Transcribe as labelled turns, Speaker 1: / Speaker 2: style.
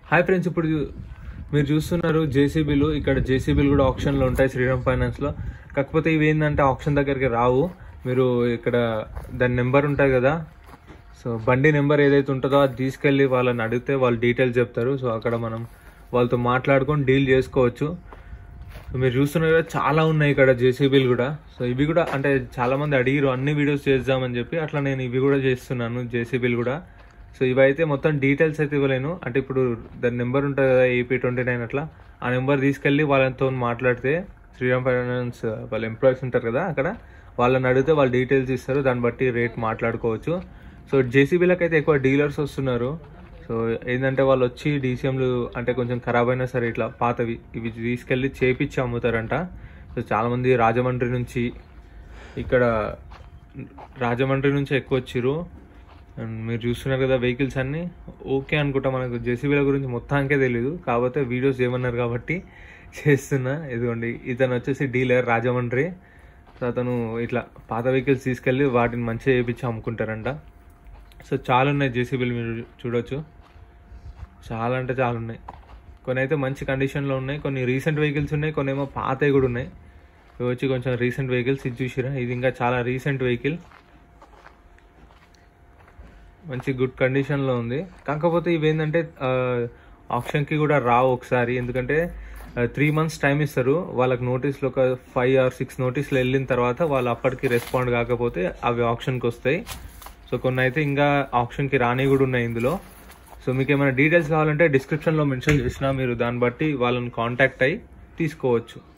Speaker 1: hi friends ఇప్పుడు చూ- మీరు చూస్తున్నారు జేసీబీలు ఇక్కడ జేసీబీలు కూడా ఆప్షన్లో ఉంటాయి శ్రీరామ్ ఫైనాన్స్లో కాకపోతే ఇవి ఏంటంటే ఆప్షన్ దగ్గరికి రావు మీరు ఇక్కడ దాని నెంబర్ ఉంటుంది కదా సో బండి నెంబర్ ఏదైతే ఉంటుందో అది తీసుకెళ్ళి వాళ్ళని అడిగితే వాళ్ళు డీటెయిల్స్ చెప్తారు సో అక్కడ మనం వాళ్ళతో మాట్లాడుకొని డీల్ చేసుకోవచ్చు సో మీరు చూస్తున్నారు కదా చాలా ఉన్నాయి ఇక్కడ జేసీబీలు కూడా సో ఇవి కూడా అంటే చాలా మంది అడిగిరు అన్ని వీడియోస్ చేద్దామని చెప్పి అట్లా నేను ఇవి కూడా చేస్తున్నాను జేసీబీలు కూడా సో ఇవైతే మొత్తం డీటెయిల్స్ అయితే ఇవ్వలేను అంటే ఇప్పుడు దాని నెంబర్ ఉంటుంది కదా ఏపీ ట్వంటీ నైన్ అట్లా ఆ నెంబర్ తీసుకెళ్ళి వాళ్ళతో మాట్లాడితే శ్రీరామ్ ఫైనాన్స్ వాళ్ళ ఎంప్లాయీస్ ఉంటారు కదా అక్కడ వాళ్ళని అడిగితే వాళ్ళు డీటెయిల్స్ ఇస్తారు దాన్ని బట్టి రేట్ మాట్లాడుకోవచ్చు సో జేసీబీలకు అయితే ఎక్కువ డీలర్స్ వస్తున్నారు సో ఏంటంటే వాళ్ళు వచ్చి డీసీఎంలు అంటే కొంచెం ఖరాబ్ అయినా సరే ఇట్లా పాతవి ఇవి తీసుకెళ్ళి చేపించి అమ్ముతారంట సో చాలామంది రాజమండ్రి నుంచి ఇక్కడ రాజమండ్రి నుంచి ఎక్కువ వచ్చిర్రు అండ్ మీరు చూస్తున్నారు కదా వెహికల్స్ అన్నీ ఓకే అనుకుంటా మనకు జేసీబీల గురించి మొత్తానికే తెలియదు కాకపోతే వీడియోస్ ఏమన్నారు కాబట్టి చేస్తున్నా ఇదిగోండి ఇతను వచ్చేసి డీలర్ రాజమండ్రి సో అతను ఇట్లా పాత వెహికల్స్ తీసుకెళ్ళి వాటిని మంచిగా చేయించి అమ్ముకుంటారంట సో చాలా ఉన్నాయి జేసీబీలు మీరు చూడొచ్చు చాలా అంటే చాలా ఉన్నాయి కొన్ని అయితే మంచి కండిషన్లో ఉన్నాయి కొన్ని రీసెంట్ వెహికల్స్ ఉన్నాయి కొన్ని ఏమో పాతవి కూడా ఉన్నాయి ఇవి వచ్చి కొంచెం రీసెంట్ వెహికల్స్ ఇది చూసిరా ఇది ఇంకా చాలా రీసెంట్ వెహికల్ మంచి గుడ్ కండిషన్లో ఉంది కాకపోతే ఇవి ఏంటంటే ఆప్షన్కి కూడా రావు ఒకసారి ఎందుకంటే త్రీ మంత్స్ టైం ఇస్తారు వాళ్ళకి నోటీస్లో ఒక ఫైవ్ ఆర్ సిక్స్ నోటీస్లు వెళ్ళిన తర్వాత వాళ్ళు అప్పటికి రెస్పాండ్ కాకపోతే అవి ఆప్షన్కి వస్తాయి సో కొన్ని అయితే ఇంకా ఆప్షన్కి రాని కూడా ఉన్నాయి ఇందులో సో మీకు ఏమైనా డీటెయిల్స్ కావాలంటే డిస్క్రిప్షన్లో మెన్షన్ చేసిన మీరు దాన్ని బట్టి వాళ్ళని కాంటాక్ట్ అయ్యి తీసుకోవచ్చు